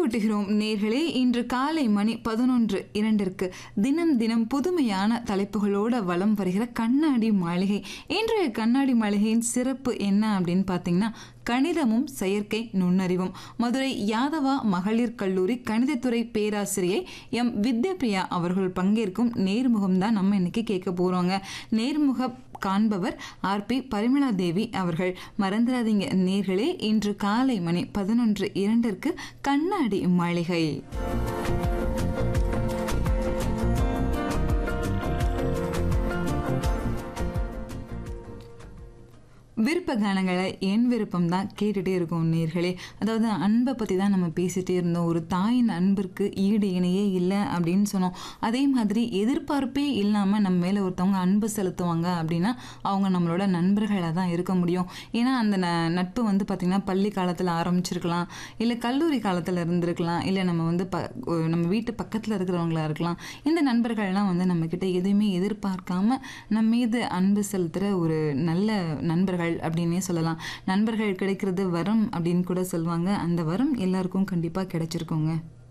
நினைவூட்டுகிறோம் நேர்களே இன்று காலை மணி பதினொன்று இரண்டிற்கு தினம் தினம் புதுமையான தலைப்புகளோட வலம் வருகிற கண்ணாடி மாளிகை இன்றைய கண்ணாடி மாளிகையின் சிறப்பு என்ன அப்படின்னு பார்த்தீங்கன்னா கணிதமும் செயற்கை நுண்ணறிவும் மதுரை யாதவா மகளிர் கல்லூரி கணிதத்துறை பேராசிரியை எம் வித்யாபிரியா அவர்கள் பங்கேற்கும் நேர்முகம் தான் நம்ம இன்னைக்கு கேட்க போறோங்க நேர்முக காண்பவர் ஆர்பி பரிமளா தேவி அவர்கள் மறந்துடாதீங்க நேர்களே இன்று காலை மணி பதினொன்று இரண்டிற்கு கண்ணாடி மாளிகை விருப்ப கானங்களை என் விருப்பம் தான் கேட்டுகிட்டே இருக்கோம் நேர்களே அதாவது அன்பை பற்றி தான் நம்ம பேசிகிட்டே இருந்தோம் ஒரு தாயின் அன்பிற்கு ஈடு இணையே இல்லை அப்படின்னு சொன்னோம் அதே மாதிரி எதிர்பார்ப்பே இல்லாமல் நம்ம மேலே ஒருத்தவங்க அன்பு செலுத்துவாங்க அப்படின்னா அவங்க நம்மளோட நண்பர்களாக தான் இருக்க முடியும் ஏன்னா அந்த ந நட்பு வந்து பார்த்திங்கன்னா பள்ளி காலத்தில் ஆரம்பிச்சிருக்கலாம் இல்லை கல்லூரி காலத்தில் இருந்திருக்கலாம் இல்லை நம்ம வந்து ப நம்ம வீட்டு பக்கத்தில் இருக்கிறவங்களா இருக்கலாம் இந்த நண்பர்கள்லாம் வந்து நம்மக்கிட்ட எதுவுமே எதிர்பார்க்காம நம்ம மீது அன்பு செலுத்துகிற ஒரு நல்ல நண்பர்கள் அப்படின்னே சொல்லலாம் நண்பர்கள் கிடைக்கிறது வரம் அப்படின்னு கூட சொல்லுவாங்க அந்த வரம் எல்லாருக்கும் கண்டிப்பாக கிடைச்சிருக்கோங்க